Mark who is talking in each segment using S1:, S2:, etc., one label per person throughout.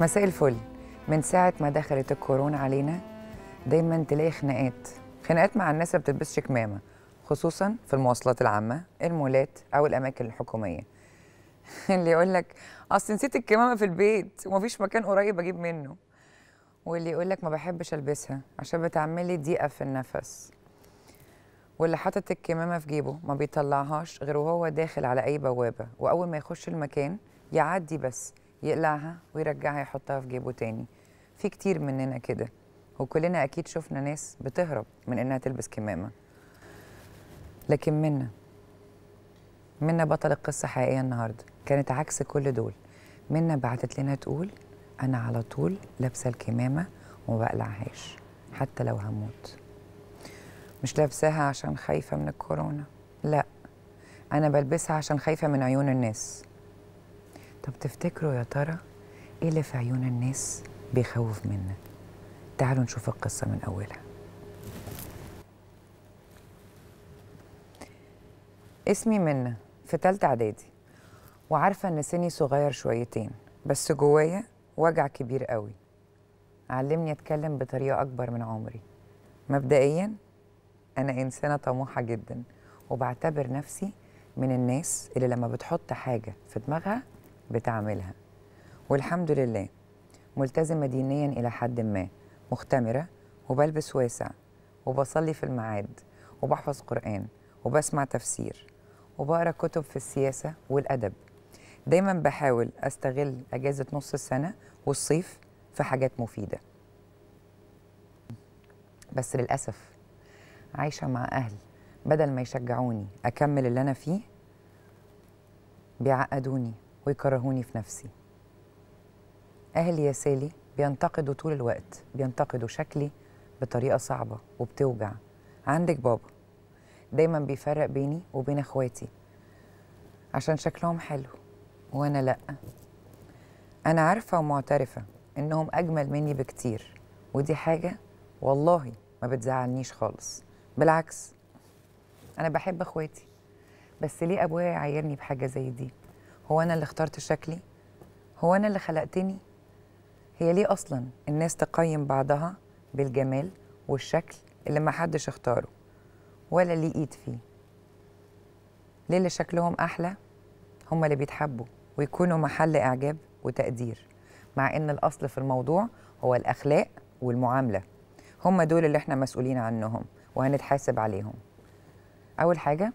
S1: مساء الفل من ساعة ما دخلت الكورونا علينا دايما تلاقي خناقات خناقات مع الناس اللي بتلبسش كمامة خصوصا في المواصلات العامة المولات أو الأماكن الحكومية اللي يقول لك أصل نسيت الكمامة في البيت ومفيش مكان قريب أجيب منه واللي يقول لك ما بحبش ألبسها عشان بتعمل لي ضيقة في النفس واللي حاطط الكمامة في جيبه ما بيطلعهاش غير وهو داخل على أي بوابة وأول ما يخش المكان يعدي بس يقلعها ويرجعها يحطها في جيبه تاني في كتير مننا كده وكلنا أكيد شفنا ناس بتهرب من إنها تلبس كمامة لكن منا منا بطل القصة حقيقية النهاردة كانت عكس كل دول منا بعتت لنا تقول أنا على طول لابسة الكمامة وما بقلعهاش حتى لو هموت مش لابساها عشان خايفة من الكورونا لا أنا بلبسها عشان خايفة من عيون الناس طب تفتكروا يا ترى إيه اللي في عيون الناس بيخوف منا تعالوا نشوف القصة من أولها اسمي منى في تالتة إعدادي وعارفة إن سني صغير شويتين بس جوايا وجع كبير قوي علمني أتكلم بطريقة أكبر من عمري مبدئيا أنا إنسانة طموحة جدا وبعتبر نفسي من الناس اللي لما بتحط حاجة في دماغها بتعملها والحمد لله ملتزمة دينيا إلى حد ما مختمرة وبلبس واسع وبصلي في الميعاد وبحفظ قرآن وبسمع تفسير وبقرا كتب في السياسة والأدب دايما بحاول أستغل أجازة نص السنة والصيف في حاجات مفيدة بس للأسف عايشة مع أهل بدل ما يشجعوني أكمل اللي أنا فيه بيعقدوني ويكرهوني في نفسي أهلي يا سالي بينتقدوا طول الوقت بينتقدوا شكلي بطريقة صعبة وبتوجع عندك بابا دايما بيفرق بيني وبين اخواتي عشان شكلهم حلو وانا لا انا عارفه ومعترفه انهم اجمل مني بكتير ودي حاجه والله ما بتزعلنيش خالص بالعكس انا بحب اخواتي بس ليه ابويا يعايرني بحاجه زي دي هو انا اللي اخترت شكلي هو انا اللي خلقتني هي ليه اصلا الناس تقيم بعضها بالجمال والشكل اللي ما حدش اختاره ولا ليه ايد فيه ليه اللي شكلهم احلى هم اللي بيتحبوا ويكونوا محل اعجاب وتقدير مع ان الاصل في الموضوع هو الاخلاق والمعامله هم دول اللي احنا مسؤولين عنهم وهنتحاسب عليهم اول حاجه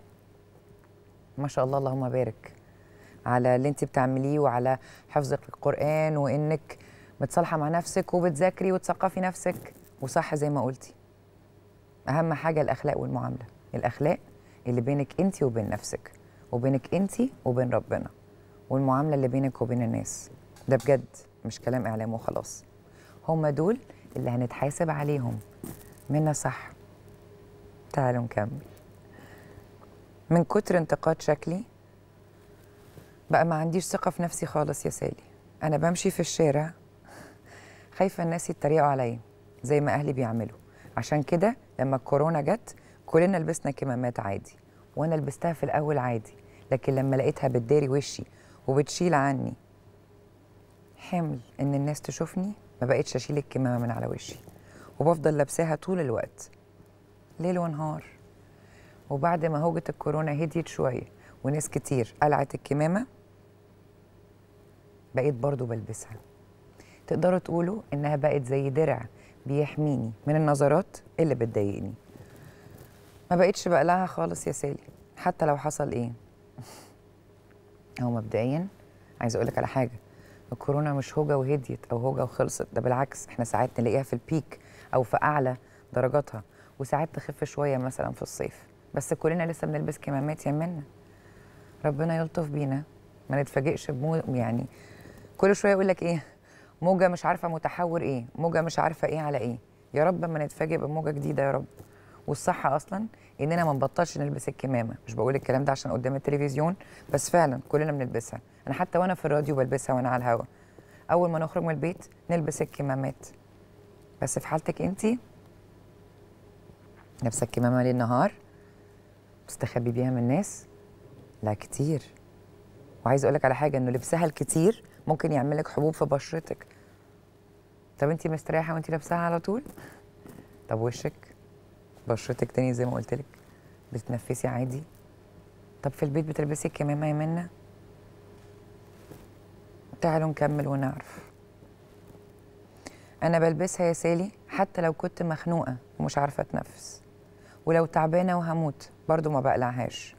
S1: ما شاء الله اللهم بارك على اللي انت بتعمليه وعلى حفظك للقران وانك متصالحه مع نفسك وبتذاكري وتثقفي نفسك وصح زي ما قلتي اهم حاجه الاخلاق والمعامله الاخلاق اللي بينك انت وبين نفسك وبينك انت وبين ربنا والمعامله اللي بينك وبين الناس ده بجد مش كلام اعلام وخلاص هم دول اللي هنتحاسب عليهم منا صح تعالوا نكمل من كتر انتقاد شكلي بقى ما عنديش ثقة في نفسي خالص يا سالي أنا بمشي في الشارع خايفة الناس يتريقوا عليا زي ما أهلي بيعملوا عشان كده لما الكورونا جت كلنا لبسنا كمامات عادي وانا لبستها في الاول عادي لكن لما لقيتها بتداري وشي وبتشيل عني حمل ان الناس تشوفني ما بقتش اشيل الكمامه من على وشي وبفضل لابساها طول الوقت ليل ونهار وبعد ما هوجة الكورونا هديت شوية وناس كتير قلعت الكمامة بقيت برضو بلبسها تقدروا تقولوا إنها بقت زي درع بيحميني من النظرات اللي بتضايقني ما بقتش بقلعها خالص يا سالي حتى لو حصل ايه هو مبدئيا عايزه اقول لك على حاجه الكورونا مش هوجه وهديت او هوجه وخلصت ده بالعكس احنا ساعات نلاقيها في البيك او في اعلى درجاتها وساعات تخف شويه مثلا في الصيف بس كلنا لسه بنلبس كمامات يا منا ربنا يلطف بينا ما نتفاجئش بمو يعني كل شويه يقول لك ايه موجه مش عارفه متحور ايه موجه مش عارفه ايه على ايه يا رب ما نتفاجئ بموجه جديده يا رب والصح اصلا اننا ما نبطلش نلبس الكمامه مش بقول الكلام ده عشان قدام التلفزيون بس فعلا كلنا بنلبسها انا حتى وانا في الراديو بلبسها وانا على الهوا اول ما نخرج من البيت نلبس الكمامات بس في حالتك انت لابسه الكمامه ليل نهار تستخبي بيها من الناس لا كتير وعايز اقول لك على حاجه انه لبسها الكتير ممكن يعمل لك حبوب في بشرتك طب انت مستريحه وانت لابساها على طول طب وشك بشرتك تاني زي ما قلت لك بتتنفسي عادي طب في البيت بتلبسي الكمامه يا منى تعالوا نكمل ونعرف انا بلبسها يا سالي حتى لو كنت مخنوقه ومش عارفه اتنفس ولو تعبانه وهموت برضو ما بقلعهاش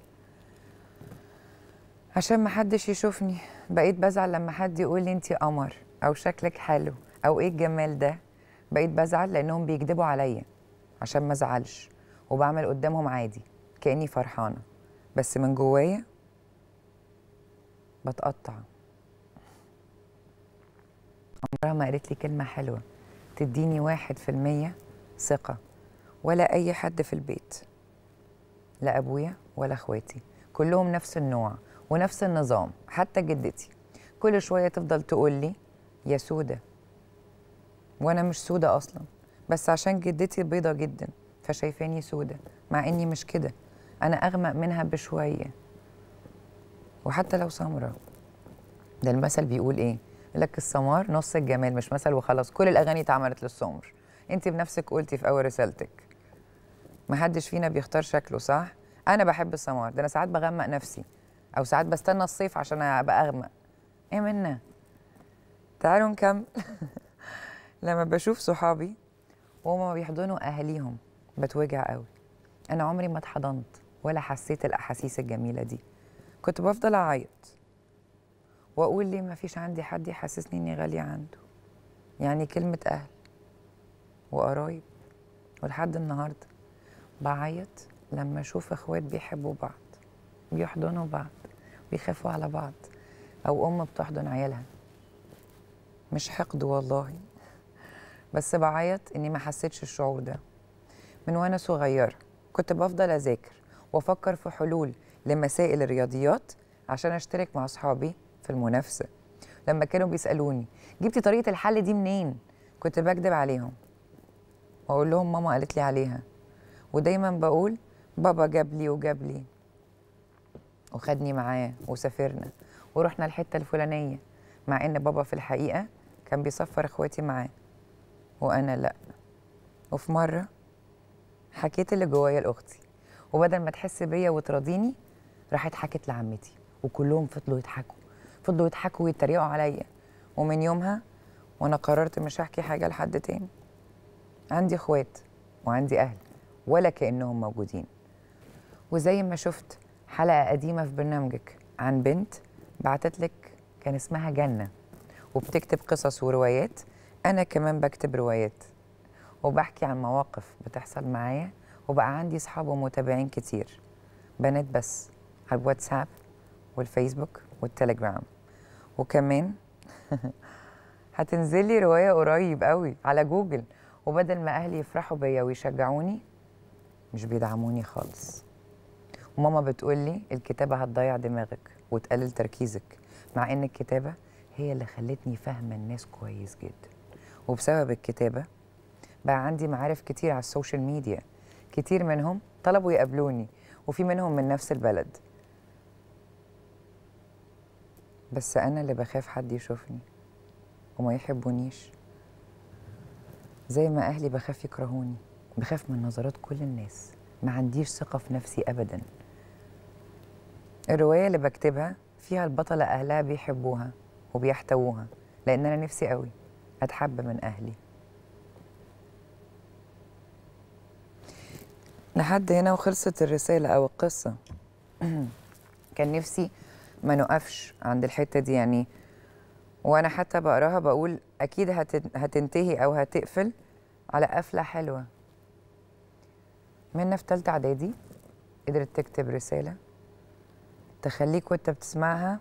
S1: عشان ما حدش يشوفني بقيت بزعل لما حد يقول لي انتي قمر او شكلك حلو او ايه الجمال ده بقيت بزعل لانهم بيكذبوا عليا عشان ما ازعلش وبعمل قدامهم عادي كاني فرحانه بس من جوايا بتقطع عمرها ما قالت لي كلمه حلوه تديني واحد في المية ثقة ولا أي حد في البيت لا أبويا ولا أخواتي كلهم نفس النوع ونفس النظام حتى جدتي كل شوية تفضل تقول لي يا سودة وأنا مش سودة أصلا بس عشان جدتي بيضة جدا فشايفاني سودة مع إني مش كده أنا أغمق منها بشوية وحتى لو سمرة ده المثل بيقول إيه يقول لك السمار نص الجمال مش مثل وخلاص كل الأغاني اتعملت للسمر أنت بنفسك قلتي في أول رسالتك محدش فينا بيختار شكله صح أنا بحب السمار ده أنا ساعات بغمق نفسي او ساعات بستنى الصيف عشان ابقى اغمق ايه منا تعالوا نكمل لما بشوف صحابي وهما بيحضنوا اهاليهم بتوجع قوي انا عمري ما اتحضنت ولا حسيت الاحاسيس الجميله دي كنت بفضل اعيط واقول ليه ما فيش عندي حد يحسسني اني غاليه عنده يعني كلمه اهل وقرايب ولحد النهارده بعيط لما اشوف اخوات بيحبوا بعض بيحضنوا بعض بيخافوا على بعض او ام بتحضن عيالها مش حقد والله بس بعيط اني ما حسيتش الشعور ده من وانا صغيره كنت بفضل اذاكر وافكر في حلول لمسائل الرياضيات عشان اشترك مع اصحابي في المنافسه لما كانوا بيسالوني جبتي طريقه الحل دي منين كنت بكذب عليهم واقول لهم ماما قالت لي عليها ودايما بقول بابا جاب لي وجاب لي وخدني معاه وسافرنا ورحنا الحته الفلانيه مع ان بابا في الحقيقه كان بيسفر اخواتي معاه وانا لا وفي مره حكيت اللي جوايا لاختي وبدل ما تحس بيا وتراضيني راحت حكت لعمتي وكلهم فضلوا يضحكوا فضلوا يضحكوا ويتريقوا عليا ومن يومها وانا قررت مش هحكي حاجه لحد تاني عندي اخوات وعندي اهل ولا كانهم موجودين وزي ما شفت حلقه قديمه في برنامجك عن بنت بعتت لك كان اسمها جنه وبتكتب قصص وروايات انا كمان بكتب روايات وبحكي عن مواقف بتحصل معايا وبقى عندي صحاب ومتابعين كتير بنات بس على الواتساب والفيسبوك والتليجرام وكمان هتنزلي رواية قريب قوي على جوجل وبدل ما أهلي يفرحوا بيا ويشجعوني مش بيدعموني خالص وماما بتقولي الكتابة هتضيع دماغك وتقلل تركيزك مع إن الكتابة هي اللي خلتني فاهمة الناس كويس جدا وبسبب الكتابة بقى عندي معارف كتير على السوشيال ميديا كتير منهم طلبوا يقابلوني وفي منهم من نفس البلد بس أنا اللي بخاف حد يشوفني وما يحبونيش زي ما أهلي بخاف يكرهوني بخاف من نظرات كل الناس ما عنديش ثقة في نفسي أبدا الرواية اللي بكتبها فيها البطلة أهلها بيحبوها وبيحتووها لأن أنا نفسي قوي أتحب من أهلي لحد هنا وخلصت الرسالة أو القصة كان نفسي ما نقفش عند الحتة دي يعني وأنا حتى بقراها بقول أكيد هتن- هتنتهي أو هتقفل على قفلة حلوة منا في تالتة إعدادي قدرت تكتب رسالة تخليك وأنت بتسمعها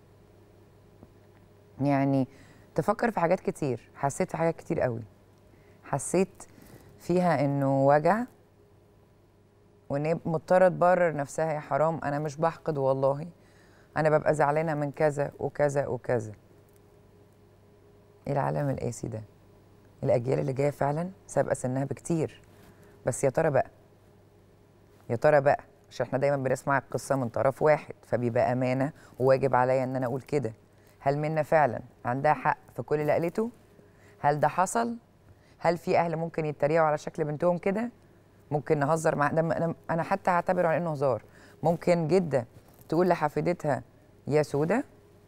S1: يعني تفكر في حاجات كتير حسيت في حاجات كتير قوي حسيت فيها إنه وجع وان هي مضطره تبرر نفسها يا حرام انا مش بحقد والله انا ببقى زعلانه من كذا وكذا وكذا ايه العالم القاسي ده الاجيال اللي جايه فعلا سابقه سنها بكتير بس يا ترى بقى يا ترى بقى عشان احنا دايما بنسمع القصه من طرف واحد فبيبقى امانه وواجب عليا ان انا اقول كده هل منا فعلا عندها حق في كل اللي قالته هل ده حصل هل في اهل ممكن يتريقوا على شكل بنتهم كده ممكن نهزر مع ده انا انا حتى هعتبره على انه هزار ممكن جدا تقول لحفيدتها يا سوده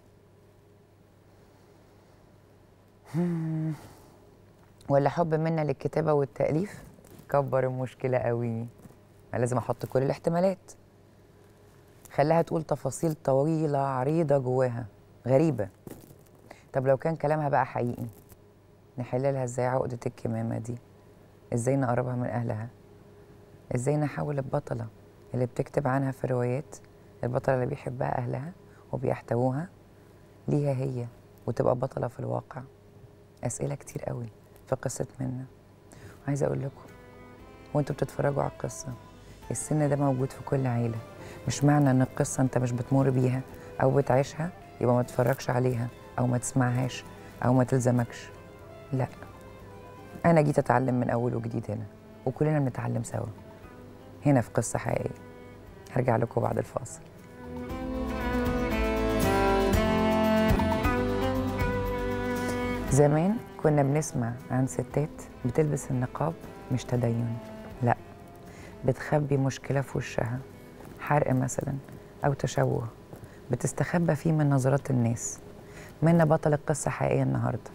S1: ولا حب منا للكتابه والتاليف كبر المشكله قوي أنا لازم احط كل الاحتمالات خلاها تقول تفاصيل طويله عريضه جواها غريبه طب لو كان كلامها بقى حقيقي نحل لها ازاي عقده الكمامه دي ازاي نقربها من اهلها ازاي نحول البطله اللي بتكتب عنها في الروايات البطله اللي بيحبها اهلها وبيحتووها ليها هي وتبقى بطله في الواقع اسئله كتير قوي في قصه منا وعايزه اقول لكم وانتوا بتتفرجوا على القصه السن ده موجود في كل عيله مش معنى ان القصه انت مش بتمر بيها او بتعيشها يبقى ما تتفرجش عليها او ما تسمعهاش او ما تلزمكش لا انا جيت اتعلم من اول وجديد هنا وكلنا بنتعلم سوا هنا في قصه حقيقيه هرجع لكم بعد الفاصل زمان كنا بنسمع عن ستات بتلبس النقاب مش تدين لا بتخبي مشكلة في وشها حرق مثلا أو تشوه بتستخبى فيه من نظرات الناس منا بطل القصة حقيقية النهاردة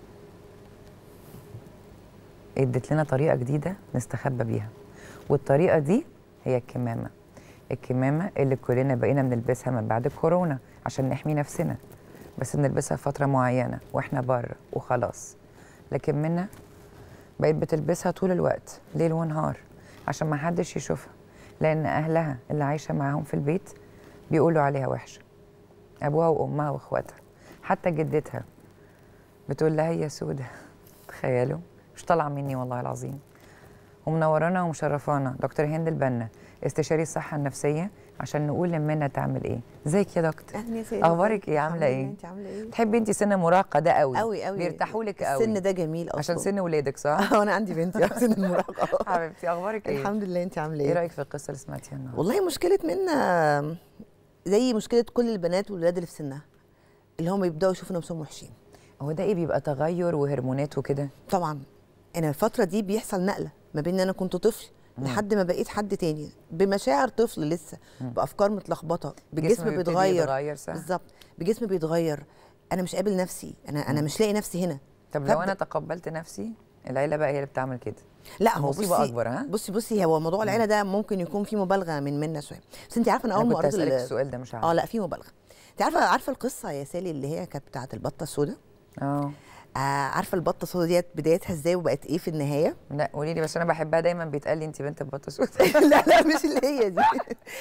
S1: ادت لنا طريقة جديدة نستخبى بيها والطريقة دي هي الكمامة الكمامة اللي كلنا بقينا بنلبسها من بعد الكورونا عشان نحمي نفسنا بس بنلبسها فترة معينة واحنا بره وخلاص لكن منا بقت بتلبسها طول الوقت ليل ونهار عشان ما حدش يشوفها لأن أهلها اللي عايشة معاهم في البيت بيقولوا عليها وحشة أبوها وأمها وإخواتها حتى جدتها بتقول لها يا سودة تخيلوا مش طالعة مني والله العظيم ومنورانا ومشرفانا دكتور هند البنا استشاري الصحة النفسية عشان نقول لمنا تعمل ايه ازيك يا دكتور
S2: اهلا يا سيدي
S1: اخبارك ايه عامله ايه
S2: انت عامله ايه
S1: تحبي انت سن المراهقه ده قوي
S2: قوي قوي
S1: بيرتاحوا لك قوي
S2: السن ده جميل اصلا
S1: عشان سن ولادك صح
S2: اه انا عندي بنتي في سن المراهقه
S1: حبيبتي اخبارك ايه
S2: الحمد لله انت عامله
S1: ايه
S2: ايه
S1: رايك في القصه اللي سمعتيها النهارده
S2: والله مشكله منا زي مشكله كل البنات والولاد اللي في سنها اللي هم يبداوا يشوفوا نفسهم وحشين
S1: هو ده ايه بيبقى تغير وهرمونات وكده
S2: طبعا انا الفتره دي بيحصل نقله ما بين ان انا كنت طفل لحد ما بقيت حد تاني بمشاعر طفل لسه بافكار متلخبطه بجسم
S1: بيبتدي
S2: بيتغير
S1: يتغير صح
S2: بالظبط بجسم بيتغير انا مش قابل نفسي انا انا مش لاقي نفسي هنا
S1: طب لو
S2: فأبدأ-
S1: انا تقبلت نفسي العيله بقى هي اللي بتعمل كده
S2: لا هو
S1: مصيبة
S2: بصي
S1: أكبر، ها؟
S2: بصي بصي هو موضوع العيله ده ممكن يكون فيه مبالغه من منا شويه بس انت عارفه انا اول
S1: انا
S2: ما
S1: كنت
S2: قريت
S1: اسالك
S2: ال-
S1: السؤال ده مش عارفه
S2: اه لا في مبالغه انت عارفه عارفه القصه يا سالي اللي هي كانت بتاعه البطه السوداء
S1: اه
S2: آه عارفه البطه السوداء ديت بدايتها ازاي وبقت ايه في النهايه
S1: لا قولي لي بس انا بحبها دايما بيتقال لي انت بنت البطه سود
S2: لا لا مش اللي هي دي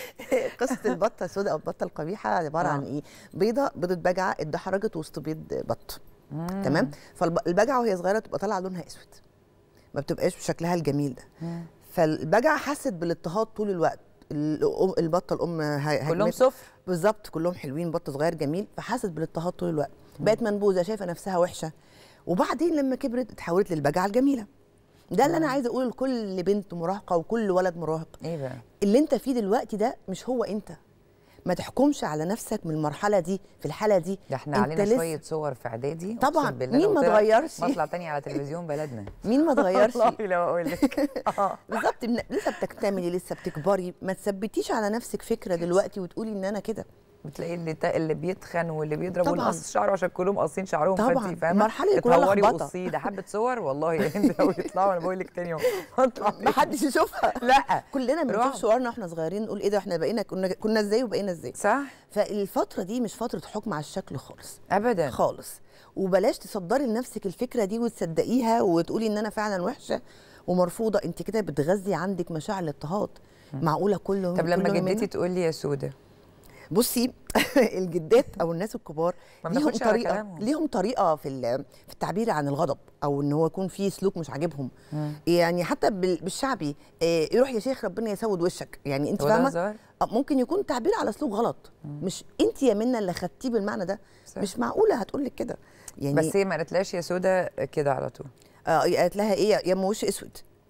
S2: قصه البطه السوداء او البطه القبيحه عباره
S1: آه.
S2: عن ايه بيضه بيضه بجعه اتدحرجت وسط بيض بط تمام فالبجعه وهي صغيره تبقى طالعه لونها اسود ما بتبقاش بشكلها الجميل ده فالبجعه حست بالاضطهاد طول الوقت الأم- البطه الام ه-
S1: كلهم
S2: هجمت-
S1: صفر
S2: بالظبط كلهم حلوين بط صغير جميل فحست بالاضطهاد طول الوقت بقت منبوذه شايفه نفسها وحشه وبعدين لما كبرت اتحولت للبجعه الجميله ده اللي انا عايزه اقوله لكل بنت مراهقه وكل ولد مراهق
S1: ايه بقى
S2: اللي انت فيه دلوقتي ده مش هو انت ما تحكمش على نفسك من المرحله دي في الحاله دي
S1: ده احنا
S2: انت
S1: علينا
S2: لسه-
S1: شويه صور في اعدادي
S2: طبعاً،
S1: أقسم بالله
S2: مين
S1: لو
S2: ما
S1: طلع
S2: اتغيرش؟
S1: مطلع تاني على تلفزيون بلدنا
S2: مين ما اتغيرش
S1: والله لو اقول لك آه.
S2: بالظبط من- لسه بتكتملي لسه بتكبري ما تثبتيش على نفسك فكره دلوقتي وتقولي ان انا كده
S1: بتلاقي اللي تا... اللي بيتخن واللي بيضرب
S2: طبعاً.
S1: ويقص شعره عشان كلهم قاصين شعرهم
S2: طبعاً.
S1: فانتي فاهمه
S2: المرحلة اللي كلها
S1: اتهوري
S2: لخبطة.
S1: وقصيه ده حبه صور والله يا هند لو يطلعوا انا بقول لك تاني يوم هطلع
S2: ما حدش يشوفها
S1: لا
S2: كلنا بنشوف
S1: رعب.
S2: صورنا واحنا صغيرين نقول ايه ده احنا بقينا كنا كنا ازاي وبقينا ازاي
S1: صح
S2: فالفتره دي مش فتره حكم على الشكل خالص
S1: ابدا
S2: خالص وبلاش تصدري لنفسك الفكره دي وتصدقيها وتقولي ان انا فعلا وحشه ومرفوضه انت كده بتغذي عندك مشاعر الاضطهاد معقوله كله
S1: طب لما
S2: كله
S1: جدتي
S2: منها؟
S1: تقول لي يا سوده
S2: بصي الجدات او الناس الكبار
S1: ما
S2: ليهم
S1: بناخدش على
S2: طريقه
S1: كلامهم.
S2: ليهم طريقه في ال- في التعبير عن الغضب او ان هو يكون في سلوك مش عاجبهم يعني حتى بال- بالشعبي إيه، يروح يا شيخ ربنا يسود وشك يعني انت
S1: هو ده
S2: فاهمه
S1: هزار؟
S2: آه، ممكن يكون تعبير على سلوك غلط مش انت يا منى اللي خدتيه بالمعنى ده
S1: صح.
S2: مش معقوله هتقول لك كده يعني
S1: بس هي ما قالتلاش يا سوده كده على طول
S2: آه قالت لها ايه يا ام وش اسود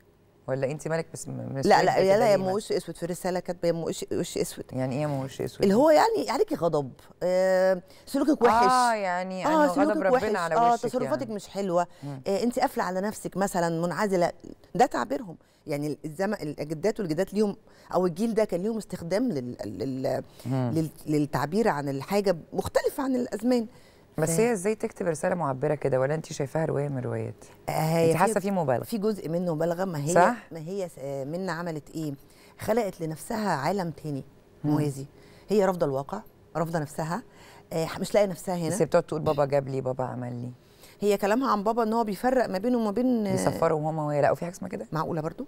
S1: ولا انت مالك بس م- مش
S2: لا
S1: شايفة
S2: لا
S1: كده
S2: لا يا
S1: ليه
S2: ام وش اسود في رساله كاتبه يا ام وش وش اسود
S1: يعني ايه ما وش اسود
S2: اللي هو يعني عليكي غضب آه سلوكك وحش
S1: اه يعني
S2: اه
S1: انه غضب
S2: سلوكك
S1: ربنا
S2: وحش
S1: على
S2: اه
S1: وشك
S2: تصرفاتك
S1: يعني.
S2: مش حلوه
S1: مم.
S2: آه انت قافله على نفسك مثلا منعزله ده تعبيرهم يعني الزمن الجدات والجدات ليهم او الجيل ده كان ليهم استخدام لل... لل...
S1: مم.
S2: لل... للتعبير عن الحاجه مختلفه عن الازمان
S1: بس
S2: ف-
S1: هي ازاي تكتب رساله معبره كده ولا انت شايفاها روايه من روايات
S2: آه هي
S1: انت حاسه في مبالغه
S2: في جزء منه مبالغه ما هي
S1: صح؟
S2: ما هي س- آه، منى عملت ايه خلقت لنفسها عالم تاني موازي هي رافضه الواقع رافضه نفسها آه مش لاقيه نفسها هنا
S1: بس هي بتقعد تقول بابا جاب لي بابا عمل لي
S2: هي كلامها عن بابا ان هو بيفرق ما بينه وما بين آه،
S1: بيسفروا وهما وهي لا وفي حاجه اسمها كده
S2: معقوله برضو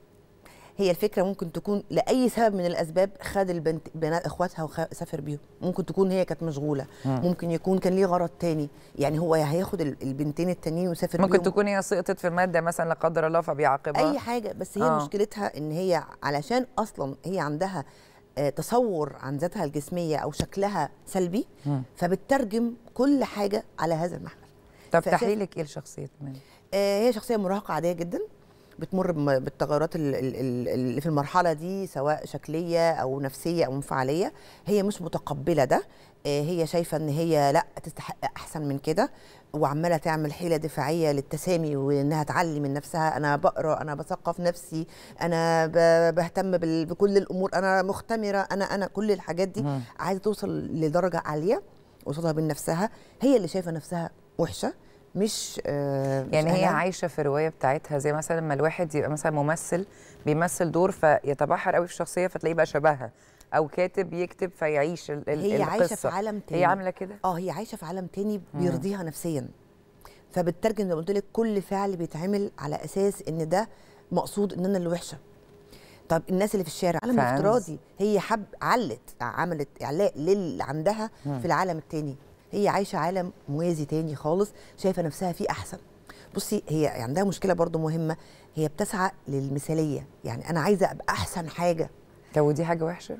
S2: هي الفكره ممكن تكون لاي سبب من الاسباب خد البنت بنات اخواتها وسافر بيهم ممكن تكون هي كانت مشغوله
S1: مم.
S2: ممكن يكون كان ليه غرض تاني يعني هو يا هياخد ال- البنتين التانيين ويسافر
S1: ممكن
S2: بيهم
S1: تكون هي سقطت في ماده مثلا لا قدر الله فبيعاقبها
S2: اي حاجه بس هي
S1: آه.
S2: آه. مشكلتها ان هي علشان اصلا هي عندها آه، تصور عن ذاتها الجسميه او شكلها سلبي
S1: مم.
S2: فبتترجم كل حاجه على هذا المحمل
S1: طب
S2: فشايف-
S1: تحليلك ايه لشخصيه من
S2: آه، هي شخصيه مراهقه عاديه جدا بتمر بم- بالتغيرات ال- ال- ال- اللي في المرحله دي سواء شكليه او نفسيه او انفعاليه هي مش متقبله ده آه، هي شايفه ان هي لا تستحق احسن من كده وعماله تعمل حيله دفاعيه للتسامي وانها تعلي من نفسها انا بقرا انا بثقف نفسي انا ب- بهتم بال- بكل الامور انا مختمره انا انا كل الحاجات دي
S1: مم.
S2: عايزه توصل لدرجه عاليه وصلها بين نفسها هي اللي شايفه نفسها وحشه مش آه مش
S1: يعني هي
S2: أهلها.
S1: عايشه في الروايه بتاعتها زي مثلا لما الواحد يبقى مثلا ممثل بيمثل دور فيتبحر قوي في الشخصيه فتلاقيه بقى شبهها او كاتب يكتب فيعيش ال- ال-
S2: هي عايشه في
S1: القصة.
S2: عالم تاني
S1: هي عامله كده
S2: اه هي عايشه في عالم تاني بيرضيها نفسيا فبتترجم زي ما قلت لك كل فعل بيتعمل على اساس ان ده مقصود ان انا اللي وحشه طب الناس اللي في الشارع عالم
S1: فانز.
S2: افتراضي هي حب علت عملت اعلاء للي عندها في العالم التاني هي عايشه عالم موازي تاني خالص شايفه نفسها فيه احسن بصي هي عندها مشكله برضو مهمه هي بتسعى للمثاليه يعني انا عايزه ابقى احسن حاجه
S1: طب ودي حاجه وحشه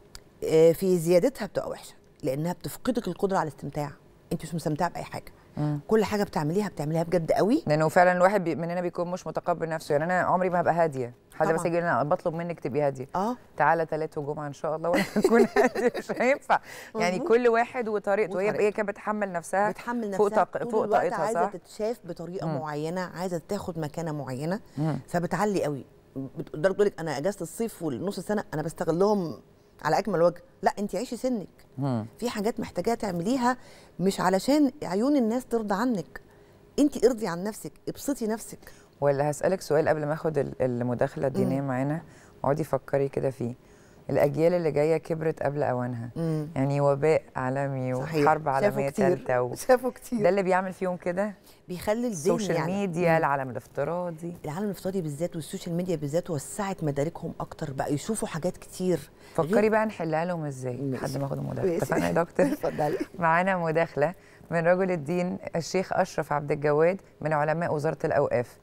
S2: آه، في زيادتها بتبقى وحشه لانها بتفقدك القدره على الاستمتاع انت مش مستمتعه باي حاجه
S1: مم.
S2: كل حاجه بتعمليها بتعمليها بجد قوي
S1: لانه فعلا الواحد بي مننا بيكون مش متقبل نفسه يعني انا عمري ما هبقى هاديه حد
S2: طبعاً.
S1: بس يجي لنا بطلب منك تبقي هاديه
S2: اه
S1: تعالى تلات وجمعه ان شاء الله وانا اكون هاديه مش هينفع يعني
S2: مظبوط.
S1: كل واحد وطريقته هي
S2: وطريقته.
S1: هي كانت بتحمل نفسها
S2: بتحمل نفسها
S1: فوق طاق...
S2: طول
S1: فوق
S2: الوقت
S1: طاقتها
S2: عايزه
S1: صح؟
S2: تتشاف بطريقه
S1: مم.
S2: معينه عايزه تاخد مكانه معينه
S1: مم.
S2: فبتعلي قوي بتقدر تقول لك انا اجازه الصيف والنص سنه انا بستغلهم على اكمل وجه لا انت عيشي سنك
S1: مم.
S2: في حاجات محتاجاها تعمليها مش علشان عيون الناس ترضى عنك انت ارضي عن نفسك ابسطي نفسك
S1: ولا هسألك سؤال قبل ما اخد ال- المداخلة الدينية معانا واقعدي فكري كده فيه الأجيال اللي جاية كبرت قبل أوانها
S2: مم.
S1: يعني وباء عالمي
S2: صحيح.
S1: وحرب
S2: شافوا
S1: عالمية
S2: كتير.
S1: ثالثة و...
S2: شافوا كتير
S1: ده اللي بيعمل فيهم كده
S2: بيخلي الذهن
S1: السوشيال
S2: يعني
S1: ميديا
S2: مم.
S1: العالم الافتراضي
S2: العالم الافتراضي بالذات والسوشيال ميديا بالذات وسعت مداركهم اكتر بقى يشوفوا حاجات كتير
S1: فكري بقى نحلها لهم ازاي
S2: ماشي.
S1: لحد ما اخد المداخلة
S2: ماشي.
S1: اتفقنا يا دكتور
S2: اتفضلي
S1: معانا مداخلة من رجل الدين الشيخ أشرف عبد الجواد من علماء وزارة الأوقاف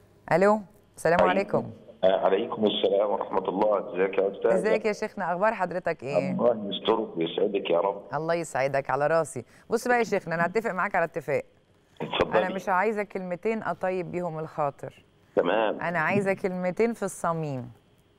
S1: ألو السلام عليكم
S3: آه، عليكم السلام ورحمة الله ازيك يا أستاذ
S1: ازيك يا شيخنا أخبار حضرتك إيه؟
S3: الله يسترك ويسعدك يا رب
S1: الله يسعدك على راسي بص بقى يا شيخنا انا هتفق معاك على اتفاق
S3: اتفضلي
S1: انا مش عايزه كلمتين اطيب بيهم الخاطر
S3: تمام
S1: انا عايزه كلمتين في الصميم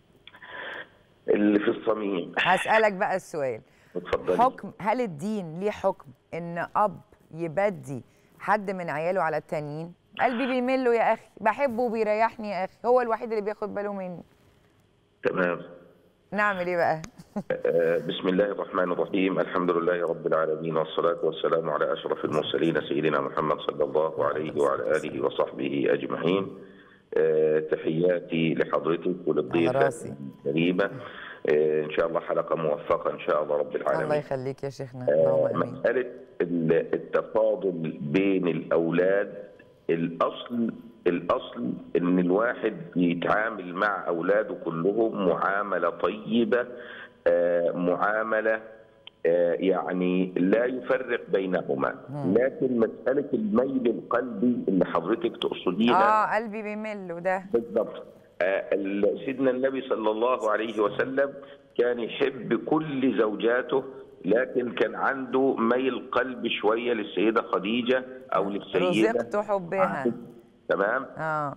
S3: اللي في الصميم
S1: هسالك بقى السؤال
S3: اتفضلي
S1: حكم هل الدين ليه حكم ان اب يبدي حد من عياله على التانيين قلبي بيمل له يا اخي بحبه وبيريحني يا اخي هو الوحيد اللي بياخد باله مني
S3: تمام
S1: نعمل ايه بقى
S3: آه، بسم الله الرحمن الرحيم الحمد لله رب العالمين والصلاة والسلام على أشرف المرسلين سيدنا محمد صلى الله عليه وعلى آله وصحبه أجمعين آه، تحياتي لحضرتك
S1: على
S3: وللضيفة
S1: راسي.
S3: الكريمة آه، إن شاء الله حلقة موفقة إن شاء الله رب العالمين
S1: الله يخليك يا شيخنا اللهم امين
S3: مسألة ال- التفاضل بين الأولاد الأصل الأصل إن الواحد يتعامل مع أولاده كلهم معاملة طيبة آه، معاملة آه، يعني لا يفرق بينهما لكن مسألة الميل القلبي اللي حضرتك تقصديها
S1: اه قلبي بيمل وده
S3: بالضبط آه، ال- سيدنا النبي صلى الله عليه وسلم كان يحب كل زوجاته لكن كان عنده ميل قلب شويه للسيده خديجه او للسيده
S1: رزقت حبها
S3: تمام
S1: اه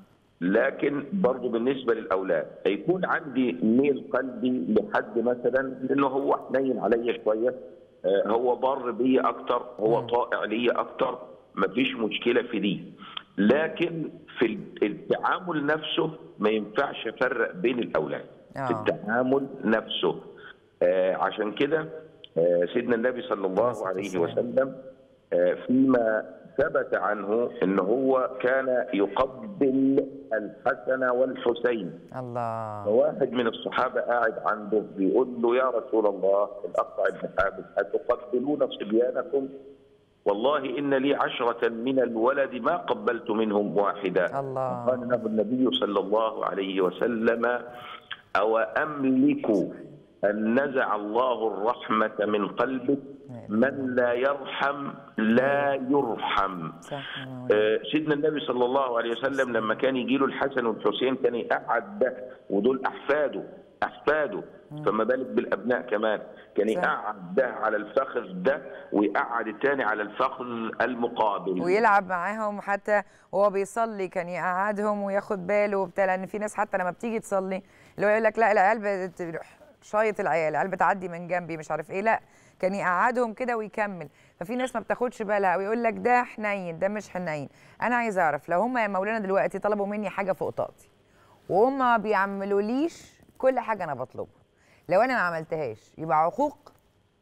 S3: لكن برضه بالنسبه للاولاد هيكون عندي ميل قلبي لحد مثلا لانه هو حنين عليا شويه آه، هو بر بي اكتر هو طائع لي اكتر مفيش مشكله في دي لكن في التعامل نفسه ما ينفعش افرق بين الاولاد
S1: آه.
S3: في التعامل نفسه آه، عشان كده آه، سيدنا النبي صلى الله عليه وسلم آه، فيما ثبت عنه ان هو كان يقبل الحسن والحسين
S1: الله
S3: فواحد من الصحابه قاعد عنده بيقول له يا رسول الله الاقطع بن حابس اتقبلون صبيانكم والله ان لي عشره من الولد ما قبلت منهم واحدا
S1: الله.
S3: قال له النبي صلى الله عليه وسلم او املك ان نزع الله الرحمه من قلبك من لا يرحم لا يرحم
S1: صح يا مولانا.
S3: آه، سيدنا النبي صلى الله عليه وسلم لما كان يجي له الحسن والحسين كان يقعد ده ودول احفاده احفاده فما بالك بالابناء كمان كان
S1: صح.
S3: يقعد ده على الفخذ ده ويقعد الثاني على الفخذ المقابل
S1: ويلعب معاهم حتى وهو بيصلي كان يقعدهم وياخد باله وبتاع لان في ناس حتى لما بتيجي تصلي اللي هو يقول لك لا العيال بتروح شايط العيال العيال بتعدي من جنبي مش عارف ايه لا كان يقعدهم كده ويكمل ففي ناس ما بتاخدش بالها ويقول لك ده حنين ده مش حنين انا عايز اعرف لو هم يا مولانا دلوقتي طلبوا مني حاجه فوق طاقتي وهم ما بيعملوليش كل حاجه انا بطلبها لو انا ما عملتهاش يبقى عقوق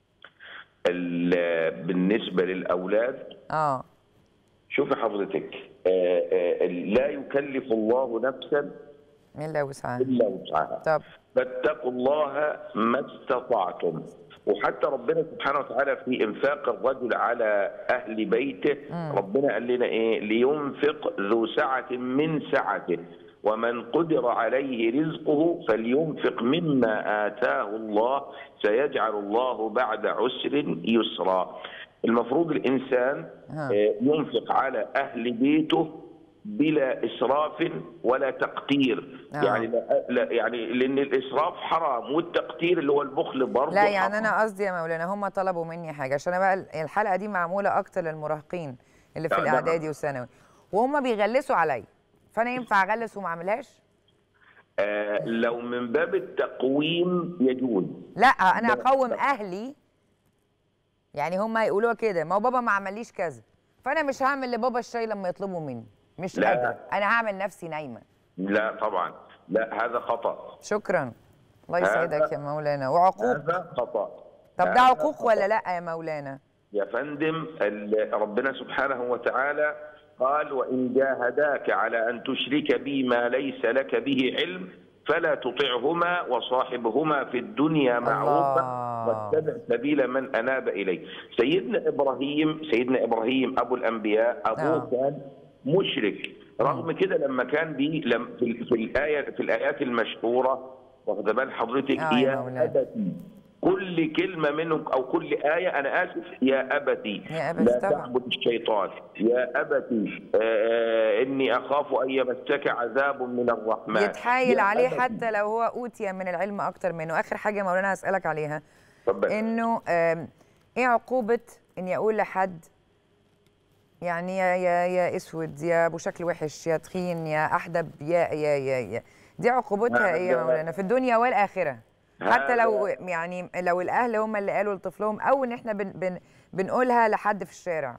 S3: ال- بالنسبه للاولاد
S1: اه
S3: شوفي حضرتك آه، آه، لا يكلف الله نفسا
S1: مين لا وسعها
S3: الا وسعها
S1: طب
S3: فاتقوا الله ما استطعتم وحتى ربنا سبحانه وتعالى في انفاق الرجل على اهل بيته ربنا قال لنا ايه لينفق ذو سعه من سعته ومن قدر عليه رزقه فلينفق مما اتاه الله سيجعل الله بعد عسر يسرا المفروض الانسان
S1: ها.
S3: آه، ينفق على اهل بيته بلا اسراف ولا تقتير
S1: آه.
S3: يعني لا لا يعني لان الاسراف حرام والتقتير اللي هو البخل برضه
S1: لا يعني
S3: حرام.
S1: انا قصدي يا مولانا هم طلبوا مني حاجه عشان أنا بقى الحلقه دي معموله اكتر للمراهقين اللي في
S3: لا، لا.
S1: الاعدادي والثانوي وهم بيغلسوا عليا فانا ينفع اغلس وما اعملهاش
S3: آه لو من باب التقويم يجوز
S1: لا انا
S3: لا،
S1: اقوم
S3: لا.
S1: اهلي يعني هم يقولوا كده ما هو بابا ما عمليش كذا فانا مش هعمل لبابا الشاي لما يطلبوا مني مش
S3: لا.
S1: قادره انا هعمل نفسي نايمه
S3: لا طبعا لا هذا خطا
S1: شكرا الله
S3: هذا-
S1: يسعدك يا مولانا وعقوق
S3: هذا خطا
S1: طب ده
S3: هذا
S1: عقوق
S3: خطأ.
S1: ولا لا يا مولانا
S3: يا فندم ال- ربنا سبحانه وتعالى قال وإن جاهداك على أن تشرك بي ما ليس لك به علم فلا تطعهما وصاحبهما في الدنيا معروفا
S1: الله.
S3: واتبع سبيل من أناب إليه سيدنا إبراهيم سيدنا إبراهيم أبو الأنبياء أبوه
S1: آه.
S3: كان مشرك رغم كده لما كان بي لم في, في الآية في الآيات المشهورة واخد بال حضرتك
S1: آه يا
S3: يا
S1: مولانا.
S3: أبتي كل كلمة منهم أو كل آية أنا آسف يا أبتي
S1: يا أبتي
S3: لا
S1: طبعا.
S3: تعبد الشيطان يا أبتي آه، آه، إني أخاف أن يمسك عذاب من الرحمن
S1: يتحايل
S3: يا
S1: عليه
S3: أبتي.
S1: حتى لو هو اوتي من العلم اكتر منه اخر حاجه يا مولانا هسالك عليها
S3: اتفضل.
S1: انه آم، ايه عقوبه اني اقول لحد يعني يا يا يا اسود يا ابو شكل وحش يا تخين يا احدب يا يا يا, يا. دي عقوبتها ايه يا
S3: هذا-
S1: مولانا في الدنيا والاخره حتى لو
S3: هذا-
S1: يعني لو الاهل هم اللي قالوا لطفلهم او ان احنا بن بن بنقولها لحد في الشارع